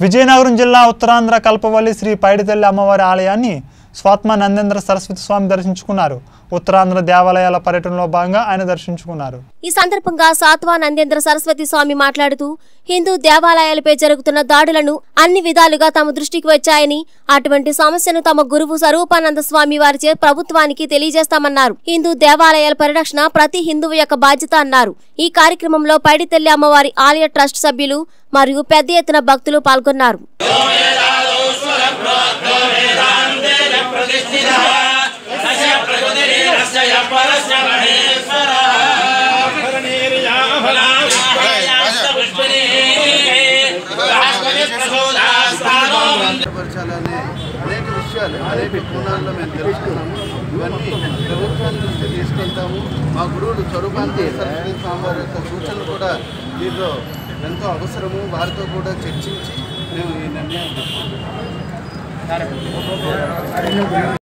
విజయనగరం జిల్లా ఉత్తరాంధ్ర కల్పవల్లి శ్రీ పైడితల్లి అమ్మవారి ఆలయాన్ని స్వాత్మ నందేంద్ర సరస్వతి స్వామి దర్శించుకున్నారు ఉత్తరాంధ్ర దేవాలయాల పర్యటనలో భాగంగా ఆయన దర్శించుకున్నారు ఈ సందర్భంగా సాత్వా నందేంద్ర సరస్వతి స్వామి మాట్లాడుతూ హిందూ దేవాలయాలపై జరుగుతున్న దాడులను అన్ని విధాలుగా తమ దృష్టికి వచ్చాయని అటువంటి సమస్యను తమ గురువు స్వరూపానంద స్వామి వారిచే ప్రభుత్వానికి తెలియజేస్తామన్నారు హిందూ దేవాలయాల పరిరక్షణ ప్రతి హిందువు యొక్క బాధ్యత అన్నారు ఈ కార్యక్రమంలో పైడితల్లి అమ్మవారి ఆలయ ట్రస్ట్ సభ్యులు మరియు పెద్ద ఎత్తున భక్తులు పాల్గొన్నారు పరచాలనే అనేక విషయాలు అనేక కోణాల్లో మేము తెలుసుకున్నాము ఇవన్నీ ప్రభుత్వం దృష్టి తీసుకెళ్తాము మా గురువులు స్వరూపాంతి సరస్వతి స్వామివారి యొక్క సూచనలు కూడా దీంట్లో ఎంతో అవసరము వారితో కూడా చర్చించి మేము ఈ నిర్ణయం తీసుకున్నాము